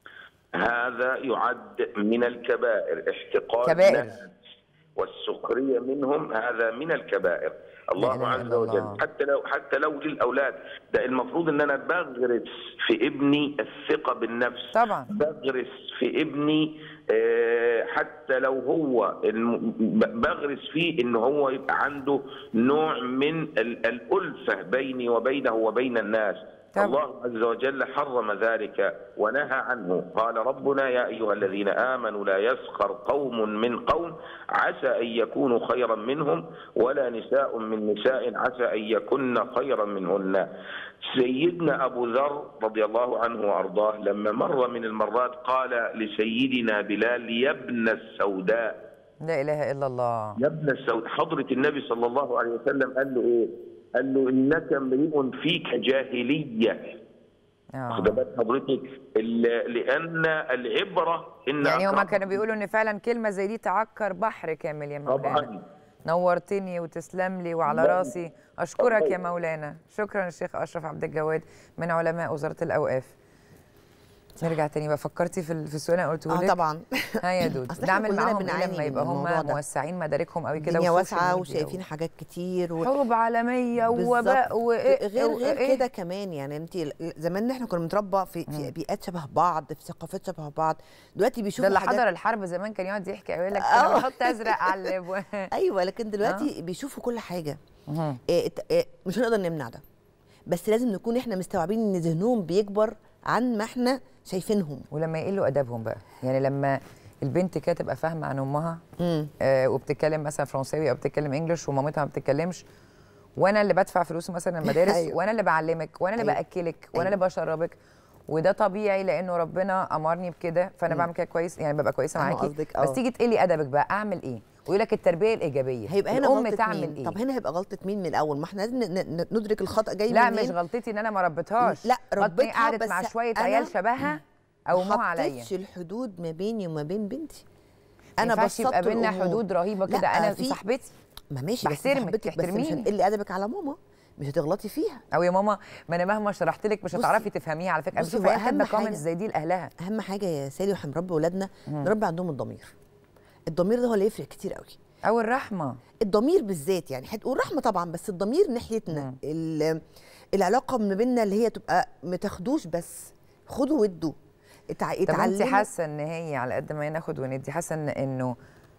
S3: هذا يعد من الكبائر احتقار
S1: كبائر.
S3: الناس والسخرية منهم هذا من الكبائر الله
S1: إله
S3: عز
S1: إلا
S3: وجل
S1: الله.
S3: حتى لو حتى لو للاولاد ده المفروض ان انا بغرس في ابني الثقه بالنفس
S1: طبعا
S3: بغرس في ابني آه، حتى لو هو الم- ب- بغرس فيه ان هو يبقى عنده نوع من ال- الالفه بيني وبينه وبين الناس
S1: طبعا.
S3: الله عز وجل حرم ذلك ونهى عنه قال ربنا يا ايها الذين امنوا لا يسخر قوم من قوم عسى ان يكونوا خيرا منهم ولا نساء من نساء عسى ان يكن خيرا منهن سيدنا ابو ذر رضي الله عنه وارضاه لما مر من المرات قال لسيدنا بلال يا ابن السوداء
S1: لا اله الا الله
S3: يا ابن السوداء حضرة النبي صلى الله عليه وسلم قال له ايه؟ قال له انك امرئ فيك جاهليه
S1: آه.
S3: واخده بال حضرتك ال- لان العبره ان
S1: يعني هما
S3: أكرم-
S1: كانوا بيقولوا ان فعلا كلمه زي دي تعكر بحر كامل يا مولانا
S3: طبعا
S1: نورتني وتسلم لي وعلى
S3: الله
S1: راسي اشكرك يا
S3: الله.
S1: مولانا شكرا الشيخ اشرف عبد الجواد من علماء وزاره الاوقاف نرجع تاني بقى فكرتي في ال- في السؤال اللي قلته
S2: اه
S1: لك
S2: طبعا
S1: ها يا دود
S2: أصل إحنا
S1: نعمل
S2: كلنا
S1: معاهم ايه
S2: بنعاني
S1: لما
S2: من
S1: يبقى
S2: الموضوع
S1: هم
S2: ده.
S1: موسعين مداركهم قوي كده
S2: الدنيا
S1: والسوشيال
S2: واسعه
S1: ميديا
S2: وشايفين حاجات كتير و...
S1: حروب عالميه ووباء
S2: بالظبط.
S1: وايه
S2: غير غير
S1: وإيه؟
S2: كده كمان يعني انت زمان احنا كنا بنتربى في في بيئات شبه بعض في ثقافات شبه بعض دلوقتي
S1: ده
S2: بيشوفوا
S1: اللي
S2: حاجات
S1: حضر الحرب زمان كان يقعد يحكي يقول لك
S2: آه.
S1: انا بحط ازرق على الابواب
S2: ايوه لكن دلوقتي بيشوفوا كل حاجه
S1: مهم.
S2: إيه الت- إيه مش هنقدر نمنع ده بس لازم نكون احنا مستوعبين ان ذهنهم بيكبر عن ما احنا شايفينهم
S1: ولما يقلوا ادبهم بقى يعني لما البنت كده تبقى فاهمه عن امها
S2: امم
S1: آه وبتتكلم مثلا فرنساوي او بتتكلم انجلش ومامتها ما بتتكلمش وانا اللي بدفع فلوس مثلا المدارس
S2: أيوة.
S1: وانا اللي بعلمك وانا اللي
S2: أيوة.
S1: باكلك وانا اللي بشربك وده طبيعي لانه ربنا امرني بكده فانا بعمل كده كويس يعني ببقى كويسه
S2: فاهمة
S1: معاكي
S2: قصدك،
S1: بس
S2: آه.
S1: تيجي تقلي ادبك بقى اعمل ايه ويقول لك التربيه الايجابيه
S2: هيبقى هنا
S1: الام
S2: غلطه
S1: تعمل
S2: مين
S1: ايه
S2: طب هنا هيبقى غلطه مين من الاول ما احنا لازم ن- ن- ندرك الخطا جاي
S1: لا
S2: منين
S1: مش غلطتي ان انا ما ربيتهاش
S2: لا،
S1: غلطتي
S2: ربيتها
S1: قعدت مع
S2: بس
S1: شويه
S2: أنا
S1: عيال شبهها او
S2: ما
S1: امها عليا
S2: حطيتش الحدود ما بيني وما بين بنتي
S1: ما
S2: انا
S1: ينفعش يبقى
S2: بسطت
S1: بينا
S2: الأمور.
S1: حدود رهيبه
S2: لا،
S1: كده انا
S2: في-
S1: صاحبتي
S2: ما ماشي بس
S1: بحترمك،
S2: صاحبتك، بس مش
S1: تحترميني.
S2: هتقلي ادبك على ماما مش هتغلطي فيها
S1: او يا ماما ما انا مهما شرحت لك مش
S2: بصي-
S1: هتعرفي تفهميها على فكره انا
S2: بصي،
S1: بشوف
S2: هو
S1: عيال كاتبه
S2: أهم حاجة-
S1: كومنتس زي دي لاهلها
S2: اهم حاجه يا سالي واحنا بنربي ولادنا نربي عندهم الضمير الضمير ده هو اللي يفرق كتير قوي
S1: او الرحمه
S2: الضمير بالذات يعني حت... والرحمه طبعا بس الضمير ناحيتنا ال... العلاقه ما بيننا اللي هي تبقى ما تاخدوش بس خدوا ودوا اتع...
S1: طب انت
S2: اتعلموا
S1: حاسه ان هي على قد ما هي ناخد وندي حاسه ان انه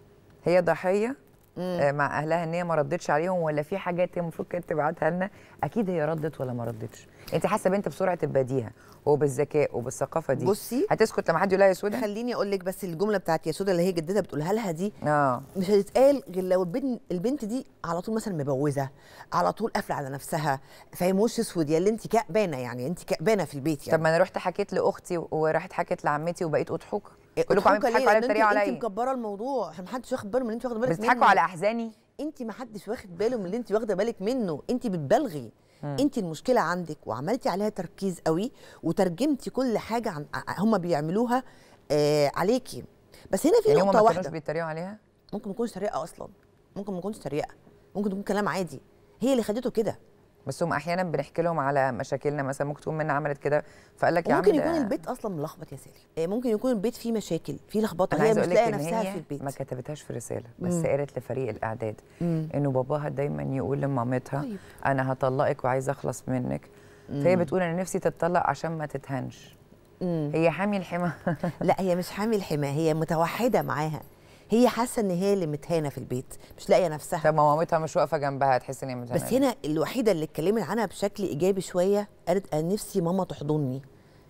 S1: هي ضحيه آه، مع اهلها ان هي ما ردتش عليهم ولا في حاجات هي المفروض كانت تبعتها لنا اكيد هي ردت ولا ما ردتش انت حاسه بنت بسرعه البديهه وبالذكاء وبالثقافه دي
S2: بصي.
S1: هتسكت لما حد يقول لها يا سودا
S2: خليني اقول لك بس الجمله بتاعت ياسودا اللي هي جدتها بتقولها لها دي
S1: اه
S2: مش هتتقال غير لو البنت البنت دي على طول مثلا مبوزه على طول قافله على نفسها فاهم وش اسود يا اللي انت كأبانه يعني انت كأبانه في البيت
S1: طب
S2: يعني
S1: ما انا رحت حكيت لاختي وراحت حكيت لعمتي وبقيت اضحك كلكم عم
S2: اضحكوا
S1: بتضحكوا
S2: ليه؟
S1: عليا
S2: لأن
S1: بتتريقوا
S2: انت انت
S1: عليا
S2: مكبره الموضوع عشان محدش واخد باله من اللي انت واخده بالك
S1: بتضحكوا
S2: منه.
S1: على احزاني
S2: انت ما حدش واخد باله من اللي انت واخده بالك منه انت بتبالغي انت المشكله عندك وعملتي عليها تركيز قوي وترجمتي كل حاجه عن هم بيعملوها آه عليكي بس هنا في
S1: يعني هم
S2: نقطه
S1: ما كانوش
S2: واحده
S1: بيتريقوا عليها
S2: ممكن ما يكونش تريقه اصلا ممكن ما يكونش تريقه ممكن تكون كلام عادي هي اللي خدته كده
S1: بس هم احيانا بنحكي لهم على مشاكلنا مثلا ممكن تكون منا عملت كده فقال لك يا عم
S2: وممكن
S1: ده-
S2: يكون البيت اصلا ملخبط يا سالي آه، ممكن يكون البيت فيه مشاكل فيه لخبطه
S1: انا
S2: هي
S1: عايزه
S2: مش
S1: اقول لك
S2: لاقيه
S1: ان
S2: نفسها في
S1: هي
S2: البيت
S1: ما كتبتهاش في رساله
S2: مم.
S1: بس قالت لفريق الاعداد
S2: مم.
S1: انه باباها دايما يقول لمامتها
S2: طيب.
S1: انا هطلقك وعايزه اخلص منك فهي بتقول انا نفسي تتطلق عشان ما تتهنش
S2: مم.
S1: هي حامي الحمى
S2: لا هي مش حامل حماه هي متوحده معاها هي حاسه ان هي اللي متهانه في البيت مش لاقيه نفسها
S1: طب ما مامتها مش واقفه جنبها تحس ان هي
S2: بس
S1: متهانة.
S2: هنا الوحيده اللي اتكلمت عنها بشكل ايجابي شويه قالت انا نفسي ماما تحضني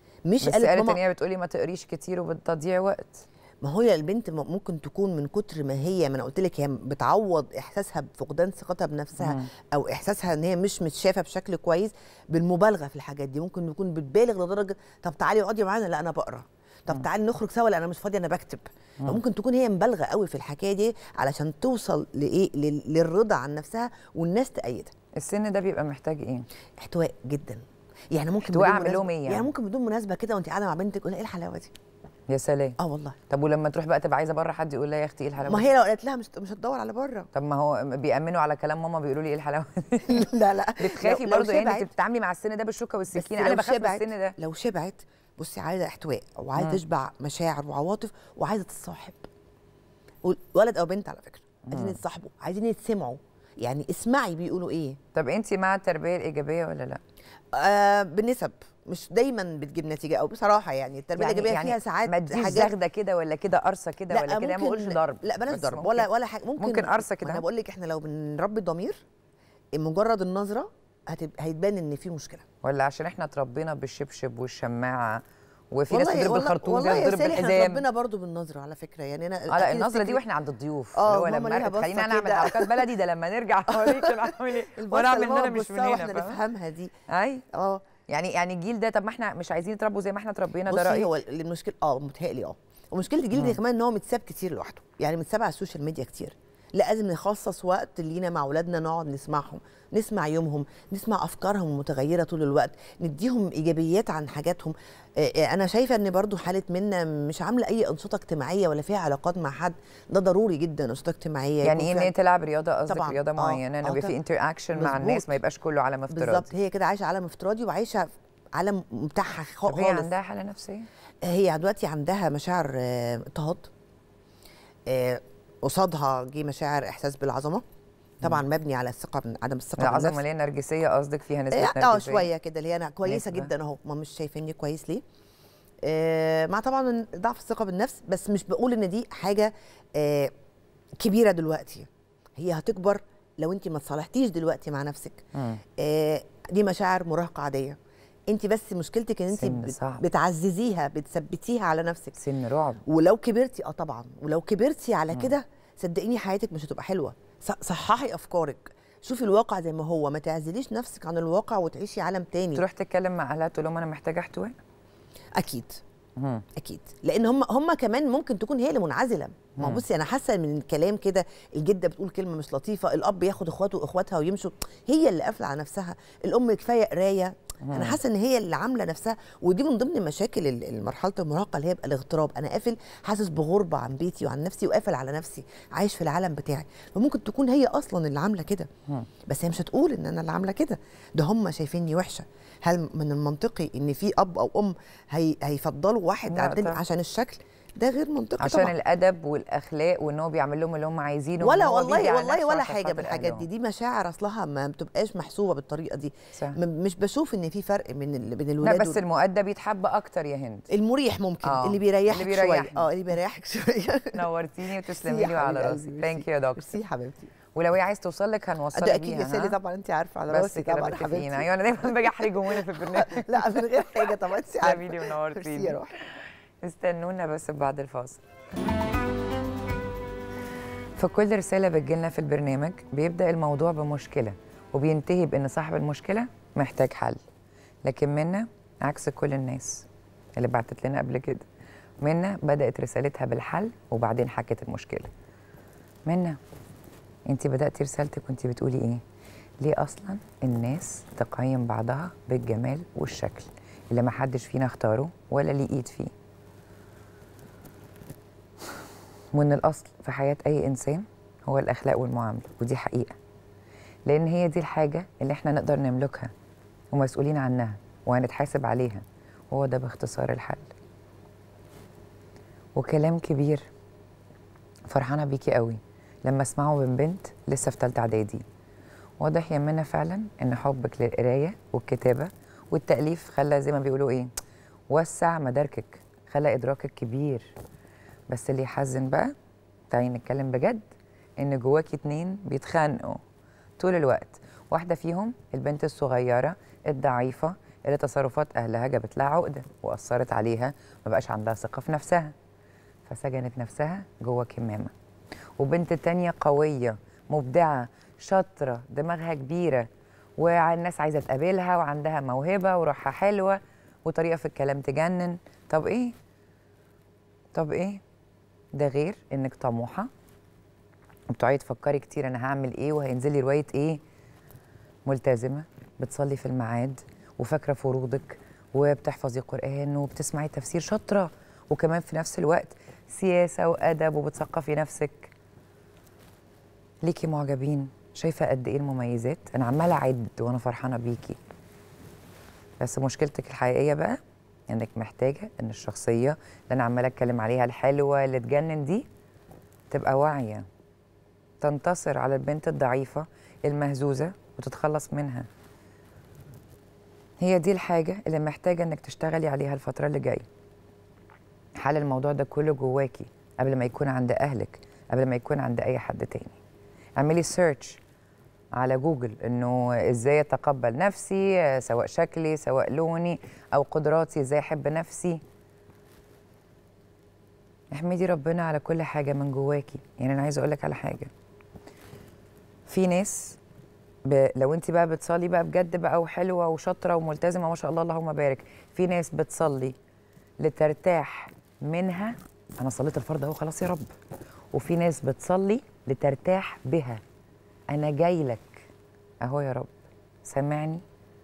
S2: مش
S1: بس
S2: قالت
S1: قالت ان
S2: ماما
S1: هي بتقولي ما تقريش كتير وبتضيع وقت
S2: ما هو البنت م- ممكن تكون من كتر ما هي ما انا قلت لك هي بتعوض احساسها بفقدان ثقتها بنفسها
S1: مم.
S2: او احساسها ان هي مش متشافه بشكل كويس بالمبالغه في الحاجات دي ممكن نكون بتبالغ لدرجه طب تعالي اقعدي معانا لا انا بقرا طب تعالي نخرج سوا لا انا مش فاضيه انا بكتب فممكن تكون هي مبالغه قوي في الحكايه دي علشان توصل لايه لل- للرضا عن نفسها والناس تأيدها
S1: السن ده بيبقى محتاج ايه
S2: احتواء جدا يعني ممكن
S1: احتواء
S2: بدون
S1: أعمل لهم
S2: مناسبة-
S1: إيه يعني؟
S2: يعني ممكن بدون مناسبه كده وانت قاعده مع بنتك تقول لها ايه الحلاوه دي
S1: يا سلام
S2: اه والله
S1: طب ولما تروح بقى تبقى عايزه بره حد يقول لها يا اختي ايه الحلاوه
S2: ما
S1: دي؟
S2: هي لو قالت لها مش مش هتدور على بره
S1: طب ما هو بيأمنوا على كلام ماما بيقولوا لي ايه الحلاوه دي
S2: لا لا
S1: بتخافي
S2: لو- لو
S1: برضه يعني
S2: شبعت-
S1: انت بتتعاملي مع السن ده بالشوكه
S2: بس
S1: والسكينه
S2: لو
S1: انا بخاف من
S2: شبعت-
S1: السن ده
S2: لو شبعت بصي عايزه احتواء وعايزه
S1: مم.
S2: تشبع مشاعر وعواطف وعايزه تتصاحب ولد او بنت على فكره عايزين يتصاحبوا عايزين يتسمعوا يعني اسمعي بيقولوا ايه
S1: طب انت مع التربيه الايجابيه ولا لا
S2: آه بنسب مش دايما بتجيب نتيجه او بصراحه يعني التربيه
S1: يعني
S2: الايجابيه
S1: يعني
S2: فيها ساعات
S1: ما تجيش
S2: حاجات
S1: زغده كده ولا كده قرصه كده ولا كده ما بقولش ضرب
S2: لا بلاش
S1: بس
S2: ضرب
S1: ممكن-
S2: ولا ولا حاجه ممكن
S1: ممكن قرصة
S2: ما
S1: كده.
S2: انا بقول لك احنا لو بنربي الضمير مجرد النظره هتبقى هيتبان ان في مشكله
S1: ولا عشان احنا اتربينا بالشبشب والشماعه وفي ناس
S2: والله
S1: تضرب
S2: والله
S1: بالخرطوم
S2: والله
S1: في
S2: يا
S1: ناس تضرب
S2: سالي احنا
S1: بالحزام
S2: ربنا برضو بالنظره على فكره يعني انا
S1: اه لا
S2: أكيد
S1: النظره دي
S2: تفتكري-
S1: واحنا عند الضيوف
S2: آه،
S1: اللي هو
S2: ماما
S1: لما
S2: ليها
S1: أركض، خلينا
S2: بصة
S1: نعمل
S2: كده.
S1: حركات بلدي ده لما نرجع اوريك انا عامل ايه
S2: البصة
S1: وانا اعمل
S2: اللي
S1: ان
S2: هو
S1: انا مش من
S2: بصها
S1: هنا
S2: واحنا
S1: فاهمة؟
S2: نفهمها دي
S1: اي
S2: اه
S1: يعني يعني الجيل ده طب ما احنا مش عايزين يتربوا زي ما احنا اتربينا ده
S2: بصي
S1: رايي
S2: هو المشكله اه متهيألي اه ومشكله الجيل ده كمان ان هو متساب كتير لوحده يعني متساب على السوشيال ميديا كتير لازم نخصص وقت لينا مع اولادنا نقعد نسمعهم نسمع يومهم نسمع افكارهم المتغيره طول الوقت نديهم ايجابيات عن حاجاتهم آه، آه، انا شايفه ان برضو حاله منا مش عامله اي انشطه اجتماعيه ولا فيها علاقات مع حد ده ضروري جدا انشطه اجتماعيه
S1: يعني
S2: يكون
S1: ايه ان
S2: فيها-
S1: هي تلعب رياضه قصدك
S2: طبعاً.
S1: رياضه
S2: آه،
S1: معينه انه
S2: آه
S1: يبقى في
S2: طبعاً.
S1: انتر اكشن مع الناس
S2: مظبوط.
S1: ما يبقاش كله عالم افتراضي
S2: بالظبط هي كده عايشه عالم افتراضي وعايشه في عالم بتاعها خ-
S1: طب هي
S2: خالص
S1: عندها حاله نفسيه
S2: هي دلوقتي عندها مشاعر آه، اضطهاد آه، قصادها جه مشاعر احساس بالعظمه طبعا مبني على الثقه من عدم الثقه
S1: العظمه
S2: بالنفس
S1: اللي هي نرجسيه قصدك فيها نسبه
S2: اه آه،
S1: نرجسيه
S2: شويه كده اللي هي انا كويسه
S1: نسبة.
S2: جدا اهو ما مش شايفيني كويس ليه آه مع طبعا ضعف الثقه بالنفس بس مش بقول ان دي حاجه آه كبيره دلوقتي هي هتكبر لو انت ما تصالحتيش دلوقتي مع نفسك
S1: مم.
S2: آه دي مشاعر مراهقه عاديه انت بس مشكلتك ان انت
S1: سن
S2: بت-
S1: صعب.
S2: بتعززيها بتثبتيها على نفسك
S1: سن رعب
S2: ولو كبرتي اه طبعا ولو كبرتي على كده صدقيني حياتك مش هتبقى حلوه ص- صححي افكارك شوفي الواقع زي ما هو ما تعزليش نفسك عن الواقع وتعيشي عالم تاني
S1: تروح تتكلم مع اهلها تقول لهم انا محتاجه احتواء
S2: اكيد
S1: مم.
S2: اكيد لان هم هم كمان ممكن تكون هي اللي منعزله ما هو
S1: مم.
S2: بصي انا حاسه من الكلام كده الجده بتقول كلمه مش لطيفه الاب ياخد اخواته واخواتها ويمشوا هي اللي قافله على نفسها الام كفايه قرايه انا حاسه ان هي اللي عامله نفسها ودي من ضمن مشاكل ال- المرحله المراهقه اللي هي بقى الاغتراب انا قافل حاسس بغربه عن بيتي وعن نفسي وقافل على نفسي عايش في العالم بتاعي فممكن تكون هي اصلا اللي عامله كده
S1: مم.
S2: بس هي مش هتقول ان انا اللي عامله كده ده هم شايفيني وحشه هل من المنطقي ان في اب او ام هي هيفضلوا واحد
S1: لا
S2: عن التاني
S1: طبعا.
S2: عشان الشكل ده غير منطقي
S1: عشان
S2: طبعا
S1: الادب والاخلاق وان هو بيعمل لهم اللي هم عايزينه وإن
S2: ولا
S1: هو بيجي
S2: والله
S1: على
S2: والله
S1: نفسه
S2: ولا
S1: عشان
S2: حاجه
S1: خاطر
S2: بالحاجات دي
S1: أهلهم.
S2: دي مشاعر اصلها ما بتبقاش محسوبه بالطريقه دي
S1: صح.
S2: م- مش بشوف ان في فرق بين ال- بين
S1: لا
S2: الولاد
S1: بس
S2: وال-
S1: المؤدب يتحب اكتر يا هند
S2: المريح ممكن
S1: آه،
S2: اللي بيريحك
S1: اللي
S2: شويه
S1: بيريحني.
S2: اه اللي بيريحك شويه
S1: نورتيني وتسلمي
S2: ميرسي
S1: لي
S2: يا
S1: وعلى
S2: حبيب
S1: راسي
S2: قلبي،
S1: ثانك يو يا دكتور
S2: ميرسي حبيبتي
S1: ولو هي عايز توصل لك هنوصلك
S2: ده اكيد
S1: بيها
S2: يا سالي
S1: ها؟
S2: طبعا انت عارفه على
S1: بس
S2: راسي
S1: كده
S2: طبعا
S1: متفقين
S2: حبيبتي
S1: ايوه انا دايما باجي احرج هنا في البرنامج
S2: لا من غير حاجه طبعا انت عارفه
S1: تسلمي لي ونورتيني.
S2: ميرسي يا روحي
S1: استنونا بس بعد الفاصل فكل رسالة بتجيلنا في البرنامج بيبدأ الموضوع بمشكلة وبينتهي بأن صاحب المشكلة محتاج حل لكن منا عكس كل الناس اللي بعتت لنا قبل كده منا بدأت رسالتها بالحل وبعدين حكت المشكلة منا انت بدأتي رسالتك وانت بتقولي ايه ليه اصلا الناس تقيم بعضها بالجمال والشكل اللي ما حدش فينا اختاره ولا ليه ايد فيه وان الاصل في حياه اي انسان هو الاخلاق والمعامله ودي حقيقه لان هي دي الحاجه اللي احنا نقدر نملكها ومسؤولين عنها وهنتحاسب عليها وهو ده باختصار الحل وكلام كبير فرحانه بيكي قوي لما اسمعه من بنت لسه في ثالثه اعدادي واضح يا منى فعلا ان حبك للقرايه والكتابه والتاليف خلى زي ما بيقولوا ايه وسع مداركك خلى ادراكك كبير بس اللي يحزن بقى تعالي نتكلم بجد ان جواكي اتنين بيتخانقوا طول الوقت واحده فيهم البنت الصغيره الضعيفه اللي تصرفات اهلها جابت لها عقده واثرت عليها ما بقاش عندها ثقه في نفسها فسجنت نفسها جوه كمامه وبنت تانية قويه مبدعه شاطره دماغها كبيره والناس عايزه تقابلها وعندها موهبه وروحها حلوه وطريقه في الكلام تجنن طب ايه طب ايه ده غير انك طموحه بتقعدي تفكري كتير انا هعمل ايه وهينزل لي روايه ايه ملتزمه بتصلي في الميعاد وفاكره فروضك وبتحفظي قران وبتسمعي تفسير شاطره وكمان في نفس الوقت سياسه وادب وبتثقفي نفسك ليكي معجبين شايفه قد ايه المميزات انا عماله اعد وانا فرحانه بيكي بس مشكلتك الحقيقيه بقى انك محتاجه ان الشخصيه اللي انا عماله اتكلم عليها الحلوه اللي تجنن دي تبقى واعيه تنتصر على البنت الضعيفه المهزوزه وتتخلص منها هي دي الحاجه اللي محتاجه انك تشتغلي عليها الفتره اللي جايه حل الموضوع ده كله جواكي قبل ما يكون عند اهلك قبل ما يكون عند اي حد تاني اعملي سيرش على جوجل انه ازاي اتقبل نفسي آه، سواء شكلي سواء لوني او قدراتي ازاي احب نفسي احمدي ربنا على كل حاجه من جواكي يعني انا عايزه اقول لك على حاجه في ناس ب... لو انت بقى بتصلي بقى بجد بقى وحلوه وشاطره وملتزمه ما شاء الله اللهم بارك في ناس بتصلي لترتاح منها انا صليت الفرض اهو خلاص يا رب وفي ناس بتصلي لترتاح بها انا جاي لك اهو يا رب سامعني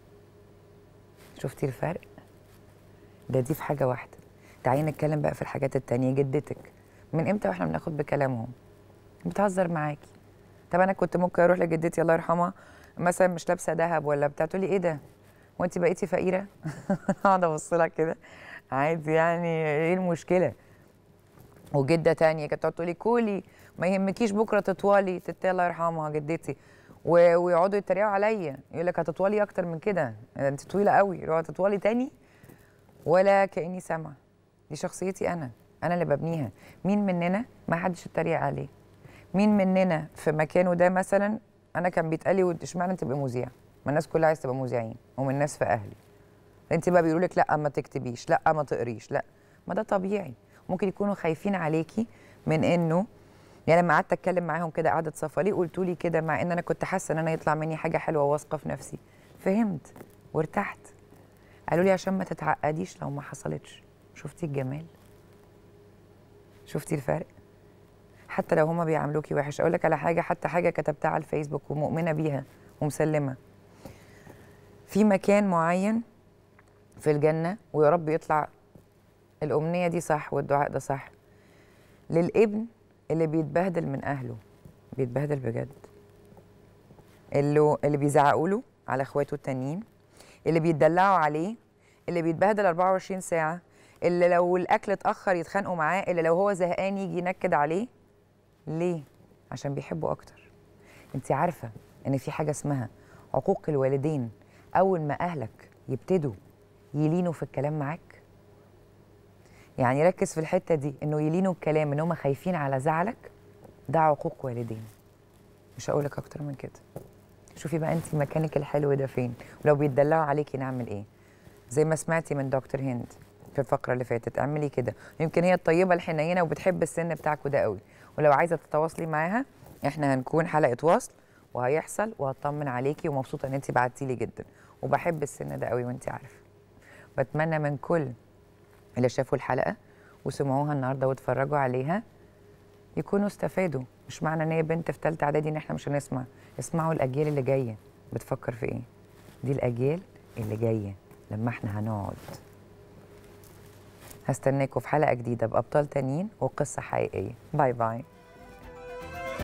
S1: شفتي الفرق ده دي في حاجه واحده تعالي نتكلم بقى في الحاجات التانية جدتك من امتى واحنا بناخد بكلامهم بتهزر معاكي طب انا كنت ممكن اروح لجدتي الله يرحمها مثلا مش لابسه ذهب ولا بتاع تقولي ايه ده وانت بقيتي فقيره اقعد ابص لها كده عادي يعني ايه المشكله وجده تانية كانت تقعد تقولي كولي ما يهمكيش بكره تطولي تتي الله يرحمها جدتي و- ويقعدوا يتريقوا عليا يقول لك هتطولي اكتر من كده انت طويله قوي لو هتطولي تاني ولا كاني سامعه دي شخصيتي انا انا اللي ببنيها مين مننا ما حدش اتريق عليه مين مننا في مكانه ده مثلا انا كان بيتقال لي اشمعنى انت تبقى مذيع ما الناس كلها عايزه تبقى مذيعين ومن الناس في اهلي انت بقى بيقولوا لك لا ما تكتبيش لا ما تقريش لا ما ده طبيعي ممكن يكونوا خايفين عليكي من انه يعني لما قعدت اتكلم معاهم كده قعده صفا ليه قلتوا لي كده مع ان انا كنت حاسه ان انا يطلع مني حاجه حلوه واثقه في نفسي فهمت وارتحت قالوا لي عشان ما تتعقديش لو ما حصلتش شفتي الجمال شفتي الفرق حتى لو هما بيعاملوكي وحش اقول لك على حاجه حتى حاجه كتبتها على الفيسبوك ومؤمنه بيها ومسلمه في مكان معين في الجنه ويا رب يطلع الامنيه دي صح والدعاء ده صح للابن اللي بيتبهدل من اهله بيتبهدل بجد اللي اللي بيزعقوا له على اخواته التانيين اللي بيتدلعوا عليه اللي بيتبهدل 24 ساعه اللي لو الاكل اتاخر يتخانقوا معاه اللي لو هو زهقان يجي ينكد عليه ليه عشان بيحبوا اكتر انت عارفه ان في حاجه اسمها عقوق الوالدين اول ما اهلك يبتدوا يلينوا في الكلام معاك يعني ركز في الحته دي انه يلينوا الكلام ان هم خايفين على زعلك ده عقوق والدين مش هقول لك اكتر من كده شوفي بقى انت مكانك الحلو ده فين ولو بيتدلعوا عليكي نعمل ايه زي ما سمعتي من دكتور هند في الفقره اللي فاتت اعملي كده يمكن هي الطيبه الحنينه وبتحب السن بتاعكوا ده قوي ولو عايزه تتواصلي معاها احنا هنكون حلقه وصل وهيحصل وهطمن عليكي ومبسوطه ان انت بعتي لي جدا وبحب السن ده قوي وانت عارفه بتمنى من كل اللي شافوا الحلقه وسمعوها النهارده واتفرجوا عليها يكونوا استفادوا مش معنى ان هي بنت في ثالثه اعدادي ان احنا مش هنسمع اسمعوا الاجيال اللي جايه بتفكر في ايه دي الاجيال اللي جايه لما احنا هنقعد هستناكم في حلقه جديده بابطال تانيين وقصه حقيقيه باي باي